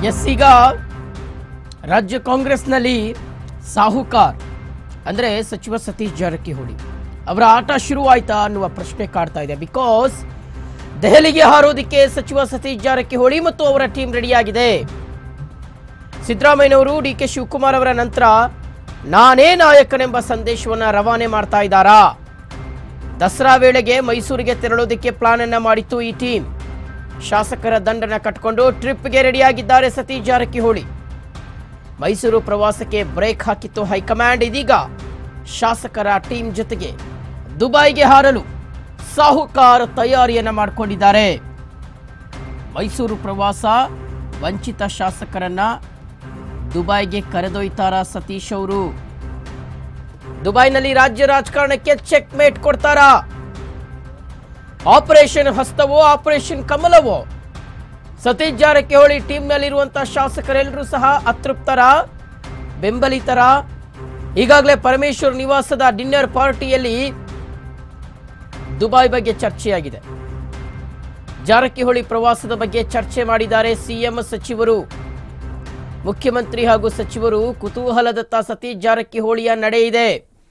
S ಈಗ ರಾಜ್ಯ ಕಾಂಗ್ರೆಸ್ನಲ್ಲಿ ಸಾಹುಕಾರ್ ಅಂದ್ರೆ ಸಚಿವ ಸತೀಶ್ ಜಾರಕಿಹೊಳಿ ಅವರ ಆಟ ಶುರುವಾಯ್ತಾ ಅನ್ನುವ ಪ್ರಶ್ನೆ ಕಾಡ್ತಾ ಇದೆ ಬಿಕಾಸ್ ದೆಹಲಿಗೆ ಹಾರೋದಿಕ್ಕೆ ಸಚಿವ ಸತೀಶ್ ಜಾರಕಿಹೊಳಿ ಮತ್ತು ಅವರ ಟೀಮ್ ರೆಡಿಯಾಗಿದೆ ಸಿದ್ದರಾಮಯ್ಯನವರು ಡಿ ಕೆ ಶಿವಕುಮಾರ್ ಅವರ ನಂತರ ನಾನೇ ನಾಯಕನೆಂಬ ಸಂದೇಶವನ್ನ ರವಾನೆ ಮಾಡ್ತಾ ಇದ್ದಾರಾ ದಸರಾ ವೇಳೆಗೆ ಮೈಸೂರಿಗೆ ತೆರಳೋದಕ್ಕೆ ಪ್ಲಾನ್ ಅನ್ನ ಮಾಡಿತ್ತು ಈ ಟೀಮ್ ಶಾಸಕರ ದಂಡನ ಕಟ್ಕೊಂಡು ಟ್ರಿಪ್ಗೆ ರೆಡಿಯಾಗಿದ್ದಾರೆ ಸತೀಶ್ ಜಾರಕಿಹೊಳಿ ಮೈಸೂರು ಪ್ರವಾಸಕ್ಕೆ ಬ್ರೇಕ್ ಹಾಕಿತ್ತು ಹೈಕಮಾಂಡ್ ಇದೀಗ ಶಾಸಕರ ಟೀಮ್ ಜೊತೆಗೆ ದುಬೈಗೆ ಹಾರಲು ಸಾಹುಕಾರ ತಯಾರಿಯನ್ನ ಮಾಡಿಕೊಂಡಿದ್ದಾರೆ ಮೈಸೂರು ಪ್ರವಾಸ ವಂಚಿತ ಶಾಸಕರನ್ನ ದುಬೈಗೆ ಕರೆದೊಯ್ತಾರ ಸತೀಶ್ ಅವರು ದುಬೈನಲ್ಲಿ ರಾಜ್ಯ ರಾಜಕಾರಣಕ್ಕೆ ಚೆಕ್ ಮೇಟ್ ಕೊಡ್ತಾರಾ ಆಪರೇಷನ್ ಹಸ್ತವೋ ಆಪರೇಷನ್ ಕಮಲವೋ ಸತೀಶ್ ಜಾರಕಿಹೊಳಿ ಟೀಮ್ನಲ್ಲಿರುವಂತಹ ಶಾಸಕರೆಲ್ಲರೂ ಸಹ ಅತೃಪ್ತರ ಬೆಂಬಲಿತರ ಈಗಾಗಲೇ ಪರಮೇಶ್ವರ್ ನಿವಾಸದ ಡಿನ್ನರ್ ಪಾರ್ಟಿಯಲ್ಲಿ ದುಬೈ ಬಗ್ಗೆ ಚರ್ಚೆಯಾಗಿದೆ ಜಾರಕಿಹೊಳಿ ಪ್ರವಾಸದ ಬಗ್ಗೆ ಚರ್ಚೆ ಮಾಡಿದ್ದಾರೆ ಸಿಎಂ ಸಚಿವರು ಮುಖ್ಯಮಂತ್ರಿ ಹಾಗೂ ಸಚಿವರು ಕುತೂಹಲದತ್ತ ಸತೀಶ್ ಜಾರಕಿಹೊಳಿಯ ನಡೆ ಇದೆ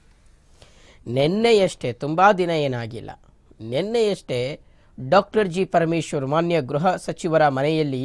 ನಿನ್ನೆಯಷ್ಟೇ ತುಂಬಾ ದಿನ ಏನಾಗಿಲ್ಲ ನಿನ್ನೆಯಷ್ಟೇ ಡಾಕ್ಟರ್ ಜಿ ಪರಮೇಶ್ವರ್ ಮಾನ್ಯ ಗೃಹ ಸಚಿವರ ಮನೆಯಲ್ಲಿ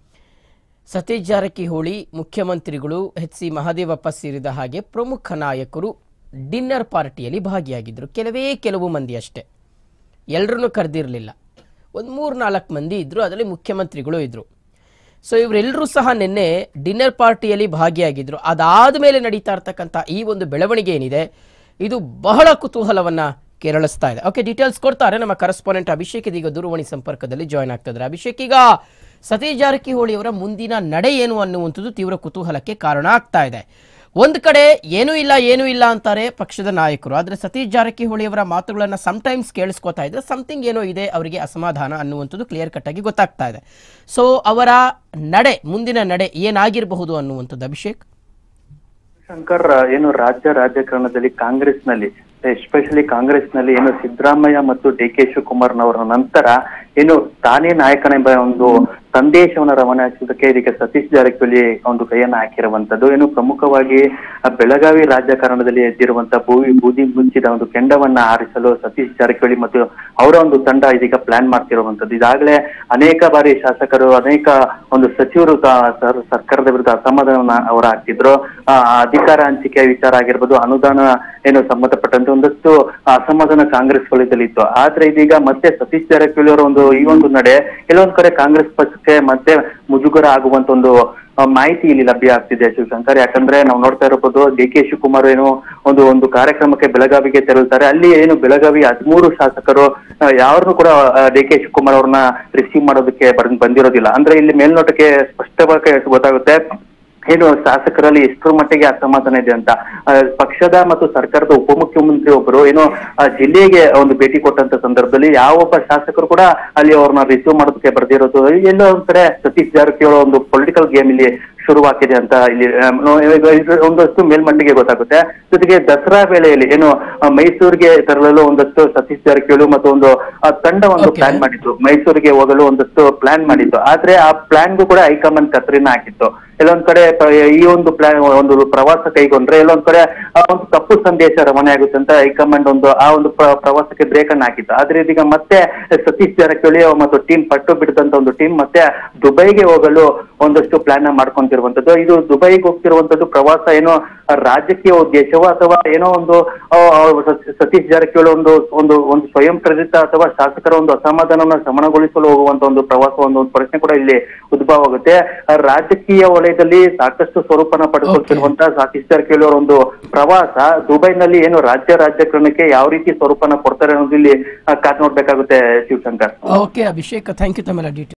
ಸತೀಶ್ ಜಾರಕಿಹೊಳಿ ಮುಖ್ಯಮಂತ್ರಿಗಳು ಎಚ್ ಸಿ ಮಹದೇವಪ್ಪ ಸೇರಿದ ಹಾಗೆ ಪ್ರಮುಖ ನಾಯಕರು ಡಿನ್ನರ್ ಪಾರ್ಟಿಯಲ್ಲಿ ಭಾಗಿಯಾಗಿದ್ದರು ಕೆಲವೇ ಕೆಲವು ಮಂದಿ ಅಷ್ಟೇ ಎಲ್ಲರನ್ನೂ ಕರೆದಿರಲಿಲ್ಲ ಒಂದು ಮೂರು ನಾಲ್ಕು ಮಂದಿ ಇದ್ದರು ಅದರಲ್ಲಿ ಮುಖ್ಯಮಂತ್ರಿಗಳು ಇದ್ದರು ಸೊ ಇವರೆಲ್ಲರೂ ಸಹ ನಿನ್ನೆ ಡಿನ್ನರ್ ಪಾರ್ಟಿಯಲ್ಲಿ ಭಾಗಿಯಾಗಿದ್ದರು ಅದಾದ ಮೇಲೆ ನಡೀತಾ ಇರ್ತಕ್ಕಂಥ ಈ ಒಂದು ಬೆಳವಣಿಗೆ ಏನಿದೆ ಇದು ಬಹಳ ಕುತೂಹಲವನ್ನ ಕೆರಳಿಸ್ತಾ ಇದೆ ಓಕೆ ಡೀಟೇಲ್ಸ್ ಕೊಡ್ತಾರೆ ನಮ್ಮ ಕರೆಸ್ಪಾಂಡೆಂಟ್ ಅಭಿಷೇಕ್ ಇದೀಗ ದೂರವಾಣಿ ಸಂಪರ್ಕದಲ್ಲಿ ಜಾಯ್ನ್ ಆಗ್ತಿದ್ದಾರೆ ಅಭಿಷೇಕ್ ಈಗ ಸತೀಶ್ ಜಾರಕಿಹೊಳಿ ಅವರ ಮುಂದಿನ ನಡೆ ಏನು ಅನ್ನುವಂಥದ್ದು ತೀವ್ರ ಕುತೂಹಲಕ್ಕೆ ಕಾರಣ ಆಗ್ತಾ ಇದೆ ಒಂದು ಕಡೆ ಏನೂ ಇಲ್ಲ ಏನೂ ಇಲ್ಲ ಅಂತಾರೆ ಪಕ್ಷದ ನಾಯಕರು ಆದರೆ ಸತೀಶ್ ಜಾರಕಿಹೊಳಿ ಅವರ ಮಾತುಗಳನ್ನು ಸಮ್ಟೈಮ್ಸ್ ಕೇಳಿಸ್ಕೊತಾ ಇದ್ರೆ ಸಮಥಿಂಗ್ ಏನೋ ಇದೆ ಅವರಿಗೆ ಅಸಮಾಧಾನ ಅನ್ನುವಂಥದ್ದು ಕ್ಲಿಯರ್ ಕಟ್ ಆಗಿ ಗೊತ್ತಾಗ್ತಾ ಇದೆ ಸೊ ಅವರ ನಡೆ ಮುಂದಿನ ನಡೆ ಏನಾಗಿರಬಹುದು ಅನ್ನುವಂಥದ್ದು ಅಭಿಷೇಕ್ ಶಂಕರ್ ಏನು ರಾಜ್ಯ ರಾಜಕಾರಣದಲ್ಲಿ ಕಾಂಗ್ರೆಸ್ನಲ್ಲಿ ಎಸ್ಪೆಷಲಿ ಕಾಂಗ್ರೆಸ್ನಲ್ಲಿ ಏನು ಸಿದ್ದರಾಮಯ್ಯ ಮತ್ತು ಡಿ ಕೆ ಶಿವಕುಮಾರ್ನವರ ನಂತರ ಏನು ತಾನೇ ನಾಯಕನೆಂಬ ಒಂದು ಸಂದೇಶವನ್ನು ರವಾನಿಸೋದಕ್ಕೆ ಇದೀಗ ಸತೀಶ್ ಜಾರಕಿಹೊಳಿ ಒಂದು ಕೈಯನ್ನ ಹಾಕಿರುವಂತದ್ದು ಏನು ಪ್ರಮುಖವಾಗಿ ಆ ಬೆಳಗಾವಿ ರಾಜಕಾರಣದಲ್ಲಿ ಎದ್ದಿರುವಂತಹ ಭೂವಿ ಬೂದಿ ಮುಚ್ಚಿದ ಒಂದು ಕೆಂಡವನ್ನ ಹಾರಿಸಲು ಸತೀಶ್ ಜಾರಕಿಹೊಳಿ ಮತ್ತು ಅವರ ಒಂದು ತಂಡ ಇದೀಗ ಪ್ಲಾನ್ ಮಾಡ್ತಿರುವಂತದ್ದು ಇದಾಗಲೇ ಅನೇಕ ಬಾರಿ ಶಾಸಕರು ಅನೇಕ ಒಂದು ಸಚಿವರು ತ- ಸರ್- ಸರ್ಕಾರದ ವಿರುದ್ಧ ಅಸಮಾಧಾನವನ್ನ ಅವರ ಹಾಕ್ತಿದ್ರು ಆ, ಅಧಿಕಾರ ಹಂಚಿಕೆ ವಿಚಾರ ಆಗಿರ್ಬೋದು ಅನುದಾನ ಏನು ಸಂಬಂಧಪಟ್ಟಂತೆ ಒಂದಷ್ಟು ಅಸಮಾಧಾನ ಕಾಂಗ್ರೆಸ್ ವಲಯದಲ್ಲಿ ಇತ್ತು ಆದ್ರೆ ಇದೀಗ ಮತ್ತೆ ಸತೀಶ್ ಜಾರಕಿಹೊಳಿ ಅವರ ಒಂದು ಈ ಒಂದು ನಡೆ ಕೆಲವೊಂದ್ ಕಡೆ ಕಾಂಗ್ರೆಸ್ ಪಕ್ಷಕ್ಕೆ ಮತ್ತೆ ಮುಜುಗರ ಆಗುವಂತ ಒಂದು ಆ, ಮಾಹಿತಿ ಇಲ್ಲಿ ಲಭ್ಯ ಆಗ್ತಿದೆ ಶಿವಶಂಕರ್ ಯಾಕಂದ್ರೆ ನಾವು ನೋಡ್ತಾ ಇರಬಹುದು ಡಿ ಕೆ ಶಿವಕುಮಾರ್ ಏನು ಒಂದು ಒಂದು ಕಾರ್ಯಕ್ರಮಕ್ಕೆ ಬೆಳಗಾವಿಗೆ ತೆರಳುತ್ತಾರೆ ಅಲ್ಲಿ ಏನು ಬೆಳಗಾವಿ ಹದಿಮೂರು ಶಾಸಕರು ಆ, ಯಾರನ್ನು ಕೂಡ ಡಿ ಕೆ ಶಿವಕುಮಾರ್ ಅವ್ರನ್ನ ರಿಸೀವ್ ಮಾಡೋದಕ್ಕೆ ಬಂದ್- ಬಂದಿರೋದಿಲ್ಲ ಅಂದ್ರೆ ಇಲ್ಲಿ ಮೇಲ್ನೋಟಕ್ಕೆ ಸ್ಪಷ್ಟವಾಗಿ ಗೊತ್ತಾಗುತ್ತೆ ಏನು ಶಾಸಕರಲ್ಲಿ ಎಷ್ಟರ ಮಟ್ಟಿಗೆ ಅಸಮಾಧಾನ ಇದೆ ಅಂತ ಆ, ಪಕ್ಷದ ಮತ್ತು ಸರ್ಕಾರದ ಉಪಮುಖ್ಯಮಂತ್ರಿ ಒಬ್ಬರು ಏನು ಆ, ಜಿಲ್ಲೆಗೆ ಒಂದು ಭೇಟಿ ಕೊಟ್ಟಂತ ಸಂದರ್ಭದಲ್ಲಿ ಯಾವೊಬ್ಬ ಶಾಸಕರು ಕೂಡ ಅಲ್ಲಿ ಅವ್ರನ್ನ ರಿಸೀವ್ ಮಾಡೋದಕ್ಕೆ ಬರ್ದಿರೋದು ಎಲ್ಲೋ ಒಂದ್ ಕಡೆ ಸತೀಶ್ ಜಾರಕಿಹೊಳಿ ಒಂದು ಪೊಲಿಟಿಕಲ್ ಗೇಮ್ ಇಲ್ಲಿ ಶುರುವಾಗಿದೆ ಅಂತ ಇಲ್ಲಿ ಆ, ನೋ- ಇವಾಗ ಇದು ಒಂದಷ್ಟು ಮೇಲ್ಮಟ್ಟಿಗೆ ಗೊತ್ತಾಗುತ್ತೆ ಜೊತೆಗೆ ದಸರಾ ವೇಳೆಯಲ್ಲಿ ಏನು ಆ, ಮೈಸೂರಿಗೆ ತೆರಳಲು ಒಂದಷ್ಟು ಸತೀಶ್ ಜಾರಕಿಹೊಳಿ ಮತ್ತು ಒಂದು ಆ, ತಂಡ ಒಂದು Okay. ಪ್ಲಾನ್ ಮಾಡಿತ್ತು ಮೈಸೂರಿಗೆ ಹೋಗಲು ಒಂದಷ್ಟು ಪ್ಲಾನ್ ಮಾಡಿತ್ತು ಆದ್ರೆ ಆ ಪ್ಲಾನ್ಗೂ ಕೂಡ ಹೈಕಮಾಂಡ್ ಕತ್ರಿನ ಹಾಕಿತ್ತು ಎಲ್ಲೊಂದ್ ಕಡೆ ಪ- ಈ ಒಂದು ಪ್ಲಾನ್ ಒಂದು ಪ್ರವಾಸ ಕೈಗೊಂಡ್ರೆ ಎಲ್ಲೊಂದ್ ಕಡೆ ಆ ಒಂದು ತಪ್ಪು ಸಂದೇಶ ರವಾನೆ ಆಗುತ್ತೆ ಅಂತ ಹೈಕಮಾಂಡ್ ಒಂದು ಆ ಒಂದು ಪ್ರ- ಪ್ರವಾಸಕ್ಕೆ ಬ್ರೇಕ್ ಅನ್ನ ಹಾಕಿತ್ತು ಆದ್ರೆ ಇದೀಗ ಮತ್ತೆ ಸತೀಶ್ ಜಾರಕಿಹೊಳಿ ಮತ್ತು ಟೀಮ್ ಪಟ್ಟು ಬಿಡದಂತ ಒಂದು ಟೀಮ್ ಮತ್ತೆ ದುಬೈಗೆ ಹೋಗಲು ಒಂದಷ್ಟು ಪ್ಲಾನ್ ನ ಮಾಡ್ಕೊಂತಿರುವಂತದ್ದು ಇದು ದುಬೈಗೆ ಹೋಗ್ತಿರುವಂತದ್ದು ಪ್ರವಾಸ ಏನೋ ರಾಜಕೀಯ ಉದ್ದೇಶವೋ ಅಥವಾ ಏನೋ ಒಂದು ಆ, ಆ, ಸತ್- ಸತೀಶ್ ಜಾರಕಿಹೊಳಿ ಒಂದು ಒಂದು ಒಂದು ಸ್ವಯಂ ಪ್ರೇರಿತ ಅಥವಾ ಶಾಸಕರ ಒಂದು ಅಸಮಾಧಾನವನ್ನು ಶಮನಗೊಳಿಸಲು ಹೋಗುವಂತ ಒಂದು ಪ್ರವಾಸ ಒಂದು ಒಂದು ಪ್ರಶ್ನೆ ಕೂಡ ಇಲ್ಲಿ ಉದ್ಭವ ಆಗುತ್ತೆ ಆ, ರಾಜಕೀಯ ವಲಯದಲ್ಲಿ ಸಾಕಷ್ಟು ಸ್ವರೂಪನ ಪಡೆದುಕೊಳ್ತಿರುವಂತಹ ಸತೀಶ್ ಜಾರಕಿಹೊಳಿ ಅವರ ಒಂದು ಪ್ರವಾಸ ದುಬೈನಲ್ಲಿ ಏನು ರಾಜ್ಯ ರಾಜಕಾರಣಕ್ಕೆ ಯಾವ ರೀತಿ ಸ್ವರೂಪನ ಕೊಡ್ತಾರೆ ಅನ್ನೋದು ಇಲ್ಲಿ ಆ, ಕಾದ್ ನೋಡ್ಬೇಕಾಗುತ್ತೆ Shivashankar okay Abhishek thank you ತಮ್ಮೆಲ್ಲ ಡೀಟೇಲ್